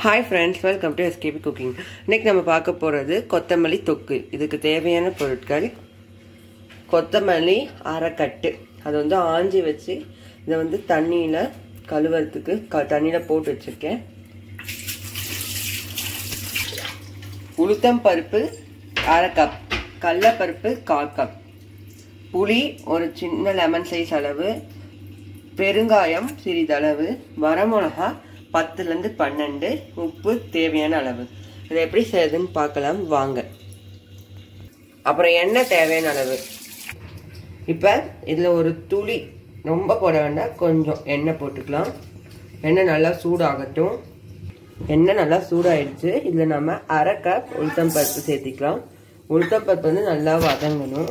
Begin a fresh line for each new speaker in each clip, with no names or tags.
hi friends welcome to SKP cooking இன்னைக்கு நம்ம பார்க்க போகிறது கொத்தமல்லி தொக்கு இதுக்கு தேவையான பொருட்கள் கொத்தமல்லி அரைக்கட்டு அதை வந்து ஆஞ்சி வச்சு இதை வந்து தண்ணியில் கழுவுறதுக்கு க தண்ணியில் போட்டு வச்சுருக்கேன் உளுத்தம் பருப்பு அரை கப் கடலப்பருப்பு கால் கப் புளி ஒரு சின்ன லெமன் சைஸ் அளவு பெருங்காயம் சிறிதளவு வரமிளகா பத்துலேருந்து பன்னெண்டு உப்பு தேவையான அளவு இதை எப்படி செய்யுதுன்னு பார்க்கலாம் வாங்க அப்புறம் எண்ணெய் தேவையான அளவு இப்போ இதில் ஒரு துளி ரொம்ப போட வேண்டாம் கொஞ்சம் எண்ணெய் போட்டுக்கலாம் எண்ணெய் நல்லா சூடாகட்டும் எண்ணெய் நல்லா சூடாயிடுச்சு இதில் நம்ம அரை கப் உளுத்தம் பருப்பு சேர்த்திக்கலாம் உளுத்தம் பருப்பு வந்து நல்லா வதங்கணும்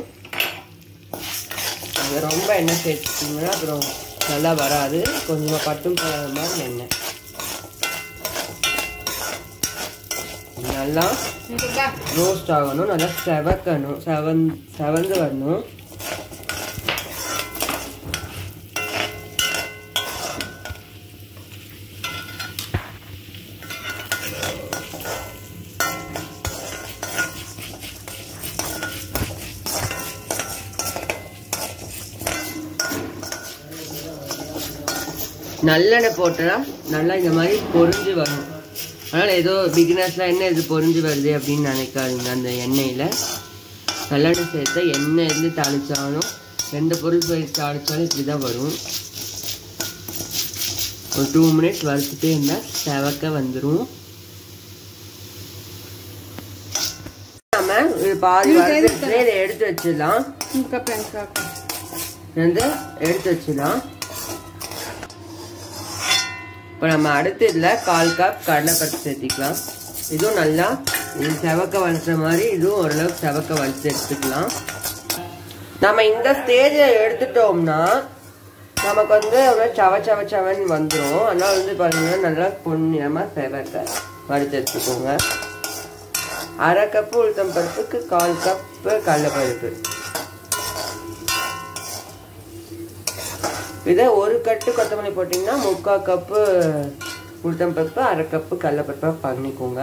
அது ரொம்ப எண்ணெய் சேர்த்துட்டிங்கன்னா அப்புறம் நல்லா வராது கொஞ்சமாக பட்டும் போகிற மாதிரி எண்ணெய் நல்லா ரோஸ்ட் ஆகணும் நல்லா செவக்கணும் செவன் செவந்து வரணும் நல்லெண்ணெய் போட்டா நல்லா இந்த மாதிரி பொரிஞ்சு வரும் அதனால் ஏதோ பிகினர்ஸ்லாம் என்ன இது பொரிஞ்சு வருது அப்படின்னு நினைக்காதீங்க அந்த எண்ணெயில் நல்லெண்ணெய் சேர்த்தா எண்ணெய் இருந்து தாளிச்சாலும் எந்த பொருள் போய் தாளிச்சாலும் இப்படி தான் வரும் ஒரு டூ மினிட்ஸ் வறுத்துட்டே இருந்தால் செவக்க வந்துடும் நம்ம இது பாதி வறுத்துட்டு இதை எடுத்து வச்சிடலாம் வந்து எடுத்து வச்சிடலாம் இப்போ நம்ம அடுத்து இதில் கால் கப் கடலைப்பருப்பு சேர்த்திக்கலாம் இதுவும் நல்லா இது செவக்க வளர்த்த மாதிரி இதுவும் ஓரளவுக்கு செவக்க வளர்த்து எடுத்துக்கலாம் நம்ம இந்த ஸ்டேஜை எடுத்துட்டோம்னா நமக்கு வந்து ஒரு சவ சவ சவன் வந்துடும் அதனால் வந்து பார்த்தீங்கன்னா நல்லா பொன்னிறமாக செவக்க வறுத்து எடுத்துக்கோங்க அரை கப்பு உளுத்தம் பருப்புக்கு கால் கப்பு கடலைப்பருப்பு இதை ஒரு கட்டு கொத்தமல்லி போட்டிங்கன்னா முக்கால் கப்பு உளுத்தம் பருப்பு அரை கப்பு கடலப்பருப்பாக பண்ணிக்கோங்க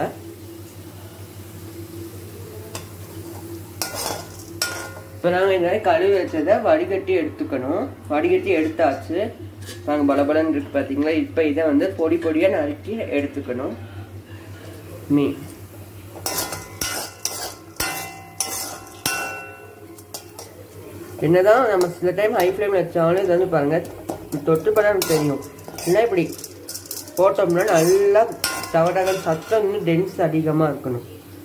இப்போ நாங்கள் இந்த மாதிரி கழுவி வச்சதை வடிகட்டி எடுத்துக்கணும் வடிகட்டி எடுத்தாச்சு நாங்கள் பலபலன்னு இருக்கு பார்த்தீங்களா இப்போ இதை வந்து பொடி பொடியாக நறுக்கி எடுத்துக்கணும் மீ என்னதான் நம்ம சில டைம் ஹை ஃப்ளேம் வச்சாலும் இது வந்து பாருங்க தொட்டு படம் தெரியும் இல்லை இப்படி போட்டோம்னா நல்லா தவடகல் சத்தம் இன்னும் டென்ஸ் அதிகமாக இருக்கணும்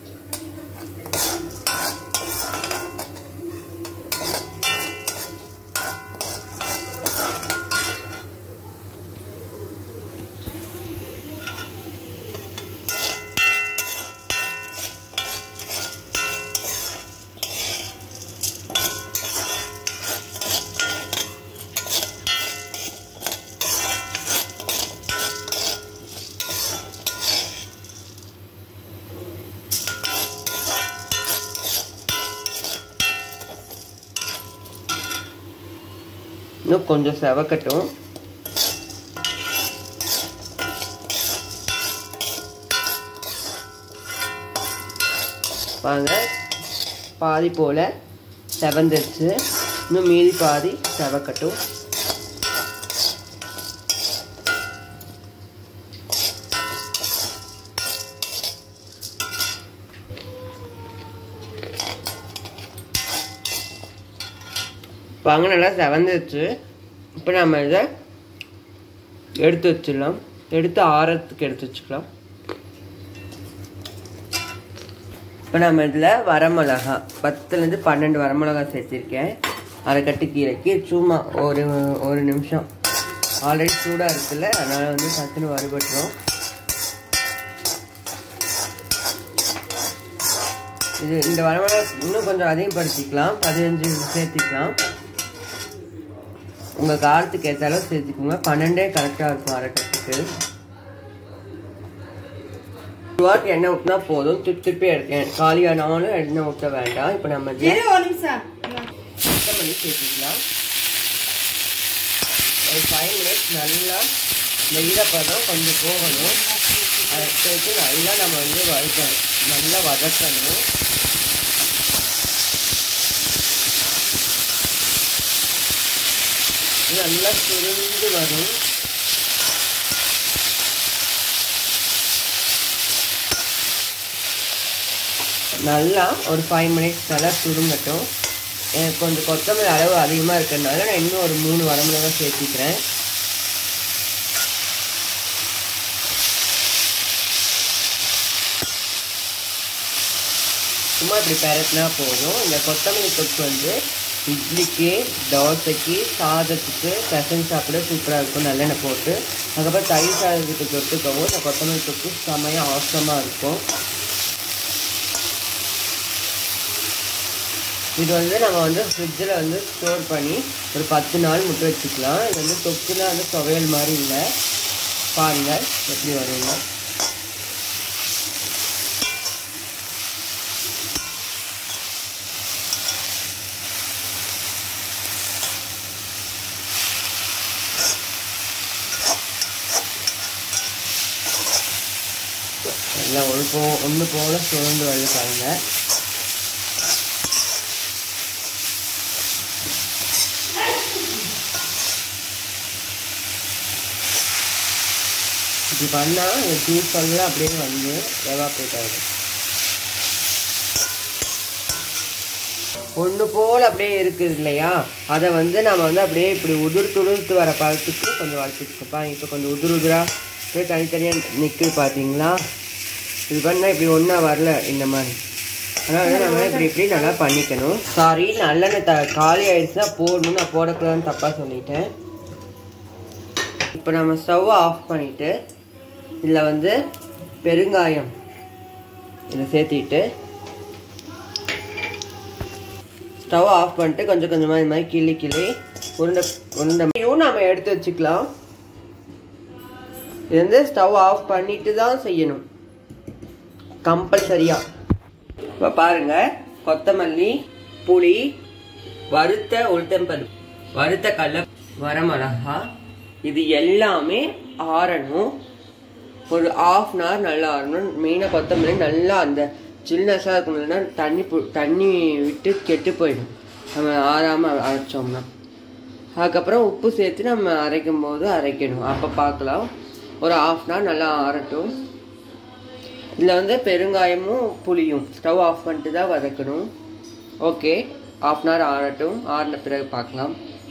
இன்னும் கொஞ்சம் செவக்கட்டும் வாங்க பாதி போல் செவந்துருச்சு இன்னும் மீதி பாதி செவக்கட்டும் வாங்க நல்லா செவந்துருச்சு இப்போ நம்ம இதை எடுத்து வச்சிடலாம் எடுத்து ஆறத்துக்கு எடுத்து வச்சுக்கலாம் இப்போ நம்ம இதில் வரமிளகா பத்துலேருந்து பன்னெண்டு வரமிளகா சேர்த்திருக்கேன் அரை கட்டு கீரைக்கு சும்மா ஒரு ஒரு நிமிஷம் ஆல்ரெடி சூடாக இருக்குல்ல அதனால் வந்து சத்துன்னு வறுபட்டுரும் இது இந்த வரமிளகா இன்னும் கொஞ்சம் அதிகப்படுத்திக்கலாம் பதினஞ்சு சேர்த்திக்கலாம் உங்கள் காரத்துக்கு ஏற்ற அளவு சேர்த்துக்கோங்க பன்னெண்டே கரெக்டாக இருக்கும் அரைக்கட்டுக்கு ஒரு வாட்டி எண்ணெய் ஊற்றினா போதும் திருப்பி திருப்பி எடுக்கேன் காலியானாலும் எண்ணெய் ஊற்ற வேண்டாம் இப்போ நம்ம சுத்தம் பண்ணி சேர்த்துக்கலாம் ஒரு ஃபைவ் மினிட்ஸ் நல்லா இந்த ஈரப்பதம் கொஞ்சம் போகணும் அதுக்கு நல்லா நம்ம வந்து வதக்கணும் நல்லா வதக்கணும் இது நல்லா சுருண்டு வரும் நல்லா ஒரு ஃபைவ் மினிட்ஸ் நல்லா சுருங்கட்டும் எனக்கு கொஞ்சம் கொத்தமல்லி அளவு அதிகமாக இருக்கிறதுனால நான் இன்னும் ஒரு மூணு வரமிளகா சேர்த்திக்கிறேன் சும்மா இப்படி பெரட்டினா போதும் இந்த கொத்தமல்லி தொக்கு வந்து இட்லிக்கு தோசைக்கு சாதத்துக்கு பெசன் சாப்பிட சூப்பராக இருக்கும் நல்லெண்ணெய் போட்டு அதுக்கப்புறம் தயிர் சாதத்துக்கு தொட்டுக்கவும் இந்த கொத்தமல்லி தொக்கு செமையாக அவசரமாக இருக்கும் இது வந்து நம்ம வந்து ஃப்ரிட்ஜில் வந்து ஸ்டோர் பண்ணி ஒரு பத்து நாள் முட்டை வச்சுக்கலாம் இது வந்து தொக்குலாம் வந்து துவையல் மாதிரி இல்லை பாருங்கள் எப்படி வருங்க எல்லாம் ஒரு போ ஒன்று போல சுழந்து வருது பாருங்கள் இப்படி பண்ணால் இந்த ஜூஸ் எல்லாம் அப்படியே வந்து எவாப்ரேட் ஆகிடும் ஒன்று போல் அப்படியே இருக்குது இல்லையா அதை வந்து நம்ம வந்து அப்படியே இப்படி உதிர்த்து உதிர்த்து வர பழத்துக்கு கொஞ்சம் வளர்த்துக்கப்பா இப்போ கொஞ்சம் உதிர் உதிராக அப்படியே தனித்தனியாக நிற்குது பார்த்தீங்களா இது பண்ணால் இப்படி ஒன்றா வரல இந்த மாதிரி அதனால் நம்ம இப்படி இப்படி நல்லா பண்ணிக்கணும் சாரி நல்லெண்ணெய் த காலி ஆயிடுச்சுன்னா போடணும் நான் போடக்கூடாதுன்னு தப்பாக சொல்லிட்டேன் இப்போ நம்ம ஸ்டவ் ஆஃப் பண்ணிவிட்டு இதில் வந்து பெருங்காயம் இதை சேர்த்திட்டு ஸ்டவ் ஆஃப் பண்ணிட்டு கொஞ்சம் கொஞ்சமாக இந்த மாதிரி கிள்ளி கிள்ளி உருண்டை உருண்டையும் நம்ம எடுத்து வச்சுக்கலாம் இது வந்து ஸ்டவ் ஆஃப் பண்ணிட்டு தான் செய்யணும் கம்பல்சரியாக இப்போ பாருங்க கொத்தமல்லி புளி வறுத்த உளுத்தம்பருப்பு வறுத்த கடல வரமிளகா இது எல்லாமே ஆறணும் ஒரு ஆஃப் அன் ஹவர் நல்லா ஆறணும் மெயினாக கொத்தமல்லி நல்லா அந்த சில்னஸாக இருக்கணும்னா தண்ணி பு தண்ணி விட்டு கெட்டு போயிடும் நம்ம ஆறாமல் அரைச்சோம்னா அதுக்கப்புறம் உப்பு சேர்த்து நம்ம அரைக்கும் போது அரைக்கணும் அப்போ பார்க்கலாம் ஒரு ஆஃப் அன் ஹவர் நல்லா ஆறட்டும் இதில் வந்து பெருங்காயமும் புளியும் ஸ்டவ் ஆஃப் பண்ணிட்டு தான் வதக்கணும் ஓகே ஆஃப் அன் ஹவர் ஆறட்டும் ஆறின பிறகு பார்க்கலாம்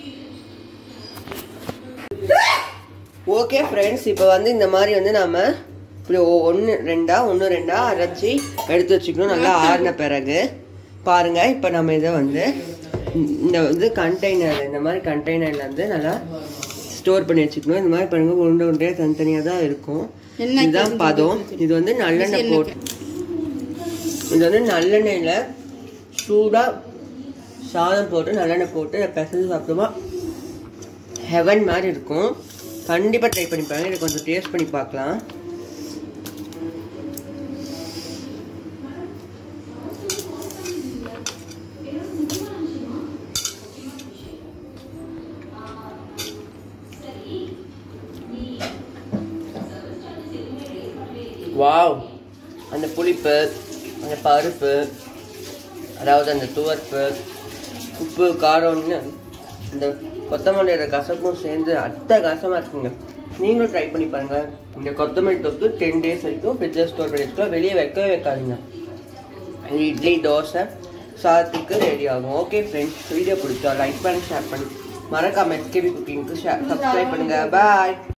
ஓகே ஃப்ரெண்ட்ஸ் இப்போ வந்து இந்த மாதிரி வந்து நம்ம இப்படி ஒன்று ரெண்டா ஒன்று ரெண்டா அரைச்சி எடுத்து வச்சுக்கணும் நல்லா ஆறின பிறகு பாருங்க இப்போ நம்ம இதை வந்து இந்த வந்து கண்டெய்னர் இந்த மாதிரி கண்டெய்னரில் வந்து நல்லா ஸ்டோர் பண்ணி வச்சுக்கணும் இந்த மாதிரி பாருங்க உருண்டை உருண்டையாக தனித்தனியாக தான் இருக்கும் இதுதான் பதம் இது வந்து நல்லெண்ணெய் போட்டு இது வந்து நல்லெண்ணெயில் சூடாக சாதம் போட்டு நல்லெண்ணெய் போட்டு பிசைஞ்சு சாப்பிட்டோமா ஹெவன் மாதிரி இருக்கும் கண்டிப்பாக ட்ரை பண்ணி பாருங்க இதை கொஞ்சம் டேஸ்ட் பண்ணி பார்க்கலாம் வாவ் அந்த புளிப்பு அந்த பருப்பு அதாவது அந்த துவர்ப்பு உப்பு காரம்னு இந்த கொத்தமல்லியோட கசப்பும் சேர்ந்து அத்தை கசமாக இருக்குங்க நீங்களும் ட்ரை பண்ணி பாருங்க இந்த கொத்தமல்லி தொக்கு டென் டேஸ் வரைக்கும் ஃப்ரிட்ஜில் ஸ்டோர் பண்ணி வச்சுக்கலாம் வெளியே வைக்கவே வைக்காதீங்க இது இட்லி தோசை சாதத்துக்கு ரெடி ஆகும் ஓகே ஃப்ரெண்ட்ஸ் வீடியோ பிடிச்சா லைக் பண்ணி ஷேர் பண்ணி மறக்காம எஸ்கேபி குக்கிங்க்கு ஷேர் சப்ஸ்கிரைப் பண்ணுங்க பாய்